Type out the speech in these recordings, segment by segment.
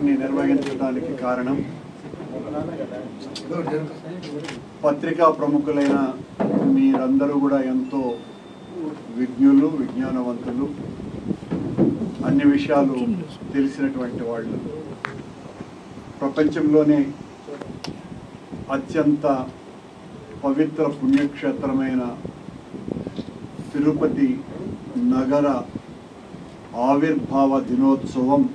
కార్యక్రమాన్ని నిర్వహించడానికి కారణం పత్రికా ప్రముఖులైన మీరందరూ కూడా ఎంతో విజ్ఞులు విజ్ఞానవంతులు అన్ని విషయాలు తెలిసినటువంటి వాళ్ళు ప్రపంచంలోనే అత్యంత పవిత్ర పుణ్యక్షేత్రమైన తిరుపతి నగర ఆవిర్భావ దినోత్సవం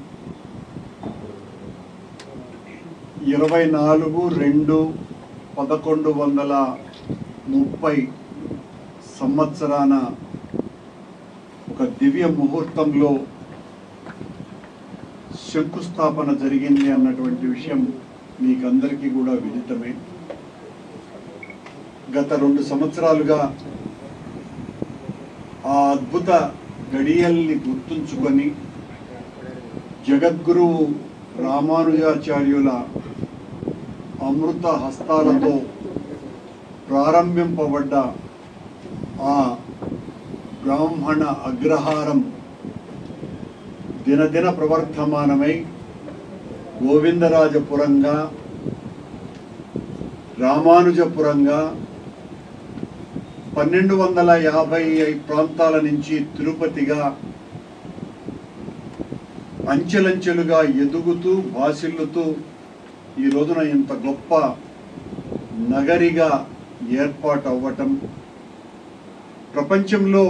ఇరవై నాలుగు రెండు పదకొండు వందల ముప్పై సంవత్సరాన ఒక దివ్య ముహూర్తంలో శంకుస్థాపన జరిగింది అన్నటువంటి విషయం మీకందరికీ కూడా విదితమే గత రెండు సంవత్సరాలుగా ఆ అద్భుత గడియల్ని గుర్తుంచుకొని జగద్గురువు రామానుజాచార్యుల అమృత హస్తాలతో ప్రారంభింపబడ్డ ఆ బ్రాహ్మణ అగ్రహారం దినదిన ప్రవర్ధమానమై గోవిందరాజపురంగా రామానుజపురంగా పన్నెండు వందల యాభై ఐదు ప్రాంతాల నుంచి తిరుపతిగా అంచెలంచెలుగా ఎదుగుతూ భాసిల్లుతూ ఈ రోజున ఇంత గొప్ప నగరిగా ఏర్పాటు అవ్వటం ప్రపంచంలో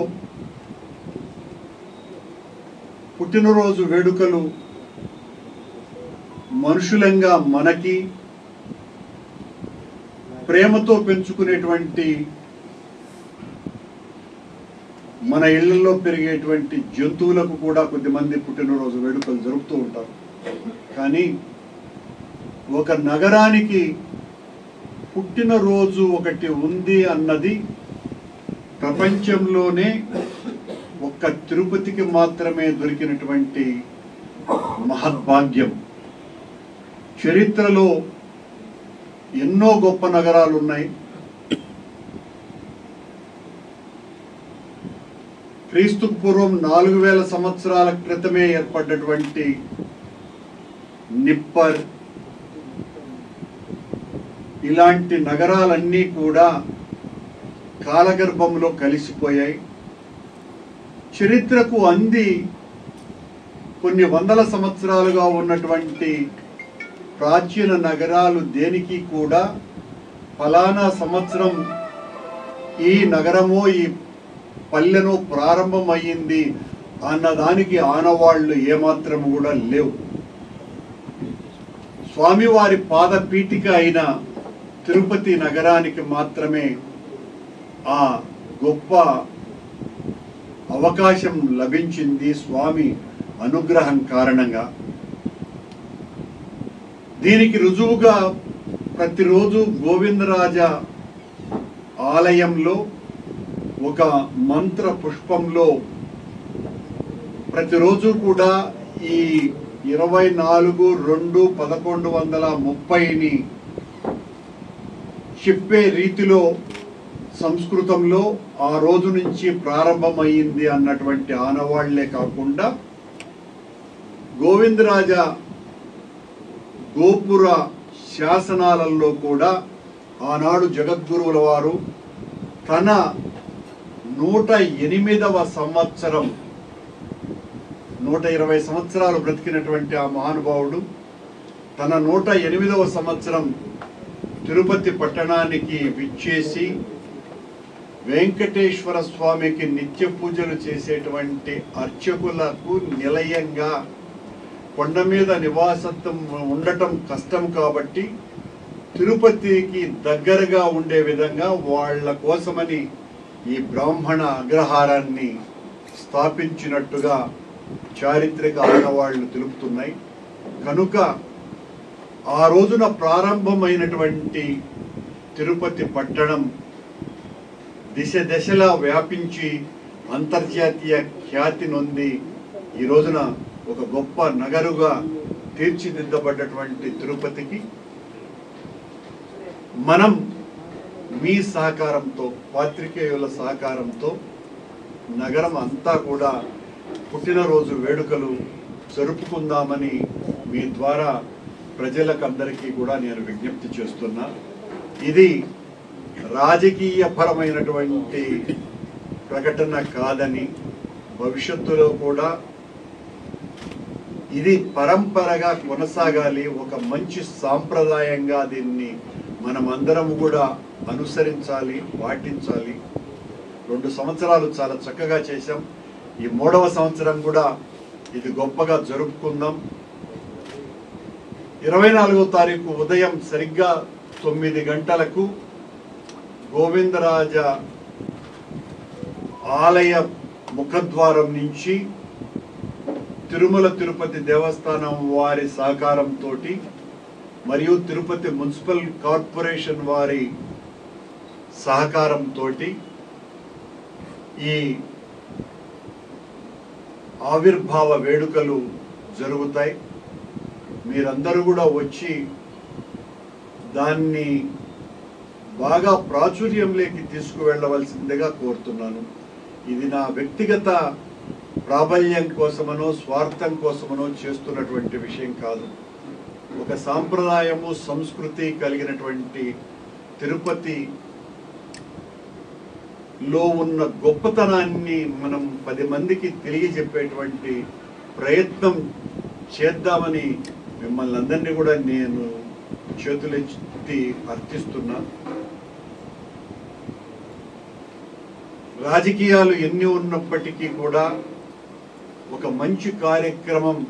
పుట్టినరోజు వేడుకలు మనుషులంగా మనకి ప్రేమతో పెంచుకునేటువంటి మన ఇళ్లలో పెరిగేటువంటి జంతువులకు కూడా కొద్దిమంది పుట్టినరోజు వేడుకలు జరుపుతూ ఉంటారు కానీ ఒక నగరానికి పుట్టినరోజు ఒకటి ఉంది అన్నది ప్రపంచంలోనే ఒక్క తిరుపతికి మాత్రమే దొరికినటువంటి మహద్భాగ్యం చరిత్రలో ఎన్నో గొప్ప నగరాలు ఉన్నాయి క్రీస్తుకు పూర్వం నాలుగు వేల సంవత్సరాల క్రితమే ఏర్పడ్డటువంటి నిప్పర్ ఇలాంటి నగరాలన్నీ కూడా కాలగర్భంలో కలిసిపోయాయి చరిత్రకు అంది కొన్ని వందల సంవత్సరాలుగా ఉన్నటువంటి ప్రాచీన నగరాలు దేనికి కూడా ఫలానా సంవత్సరం ఈ నగరమో ఈ పల్లెను ప్రారంభమయ్యింది అన్నదానికి ఆనవాళ్లు ఏమాత్రం కూడా లేవు స్వామివారి పాద పీఠిక అయిన తిరుపతి నగరానికి మాత్రమే ఆ గొప్ప అవకాశం లభించింది స్వామి అనుగ్రహం కారణంగా దీనికి రుజువుగా ప్రతిరోజు గోవిందరాజ ఆలయంలో ఒక మంత్ర పుష్పంలో ప్రతిరోజు కూడా ఈ ఇరవై నాలుగు రెండు పదకొండు వందల ముప్పైని చెప్పే రీతిలో సంస్కృతంలో ఆ రోజు నుంచి ప్రారంభమైంది అన్నటువంటి ఆనవాళ్లే కాకుండా గోవిందరాజ గోపుర శాసనాలలో కూడా ఆనాడు జగద్గురువుల వారు తన నూట ఎనిమిదవ సంవత్సరం నూట ఇరవై సంవత్సరాలు బ్రతికినటువంటి ఆ మహానుభావుడు తన నూట ఎనిమిదవ సంవత్సరం తిరుపతి పట్టణానికి విచ్చేసి వెంకటేశ్వర స్వామికి నిత్య పూజలు చేసేటువంటి అర్చకులకు నిలయంగా కొండ మీద నివాసత్వం ఉండటం కష్టం కాబట్టి తిరుపతికి దగ్గరగా ఉండే విధంగా వాళ్ళ కోసమని ఈ బ్రాహ్మణ అగ్రహారాన్ని స్థాపించినట్టుగా చారిత్రక ఆనవాళ్లు తెలుపుతున్నాయి కనుక ఆ రోజున ప్రారంభమైనటువంటి తిరుపతి పట్టణం దిశ దశలా వ్యాపించి అంతర్జాతీయ ఖ్యాతి నొంది ఈ రోజున ఒక గొప్ప నగరుగా తీర్చిదిద్దబడ్డటువంటి తిరుపతికి మనం మీ సహకారంతో పాత్రికేయుల సహకారంతో నగరం అంతా కూడా పుట్టినరోజు వేడుకలు జరుపుకుందామని మీ ద్వారా ప్రజలకు అందరికీ కూడా నేను విజ్ఞప్తి చేస్తున్నా ఇది రాజకీయ పరమైనటువంటి ప్రకటన కాదని భవిష్యత్తులో కూడా ఇది పరంపరగా కొనసాగాలి ఒక మంచి సాంప్రదాయంగా దీన్ని మనమందరం కూడా అనుసరించాలి పాటించాలి రెండు సంవత్సరాలు చాలా చక్కగా చేశాం ఈ మూడవ సంవత్సరం కూడా ఇది గొప్పగా జరుపుకుందాం ఇరవై నాలుగో తారీఖు ఉదయం సరిగ్గా తొమ్మిది గంటలకు గోవిందరాజ ఆలయ ముఖద్వారం నుంచి తిరుమల తిరుపతి దేవస్థానం వారి సహకారంతో మరియు తిరుపతి మున్సిపల్ కార్పొరేషన్ వారి సహకారంతో ఈ ఆవిర్భావ వేడుకలు జరుగుతాయి మీరందరూ కూడా వచ్చి దాన్ని బాగా ప్రాచుర్యంలోకి తీసుకువెళ్ళవలసిందిగా కోరుతున్నాను ఇది నా వ్యక్తిగత ప్రాబల్యం కోసమనో స్వార్థం కోసమనో చేస్తున్నటువంటి విషయం కాదు ఒక సాంప్రదాయము సంస్కృతి కలిగినటువంటి తిరుపతి లో ఉన్న గొప్పతనాన్ని మనం పది మందికి తెలియజెప్పేటువంటి ప్రయత్నం చేద్దామని మిమ్మల్ని అందరినీ కూడా నేను చేతులెత్తి అర్థిస్తున్నా రాజకీయాలు ఎన్ని ఉన్నప్పటికీ కూడా ఒక మంచి కార్యక్రమం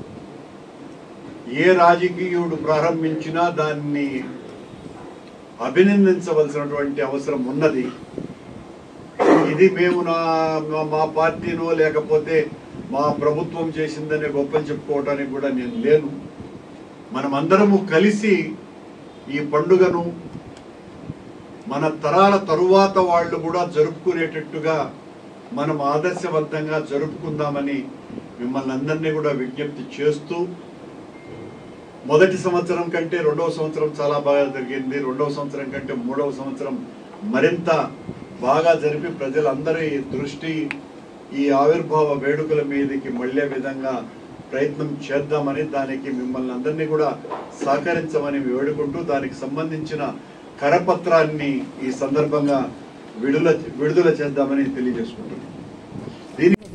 ఏ రాజకీయుడు ప్రారంభించినా దాన్ని అభినందించవలసినటువంటి అవసరం ఉన్నది ఇది మేము నా మా- మా పార్టీనో లేకపోతే మా ప్రభుత్వం చేసిందనే గొప్పని చెప్పుకోవడానికి కూడా నేను లేను మనమందరము కలిసి ఈ పండుగను మన తరాల తరువాత వాళ్ళు కూడా జరుపుకునేటట్టుగా మనం ఆదర్శవంతంగా జరుపుకుందామని మిమ్మల్ని అందరినీ కూడా విజ్ఞప్తి చేస్తూ మొదటి సంవత్సరం కంటే రెండవ సంవత్సరం చాలా బాగా జరిగింది రెండవ సంవత్సరం కంటే మూడవ సంవత్సరం మరింత బాగా జరిపి ప్రజలందరి దృష్టి ఈ ఆవిర్భావ వేడుకల మీదకి మళ్ళే విధంగా ప్రయత్నం చేద్దామని దానికి మిమ్మల్ని అందరినీ కూడా సహకరించమని వేడుకుంటూ దానికి సంబంధించిన కరపత్రాన్ని ఈ సందర్భంగా విడుదల విడుదల చేద్దామని తెలియజేసుకుంటున్నాను దీని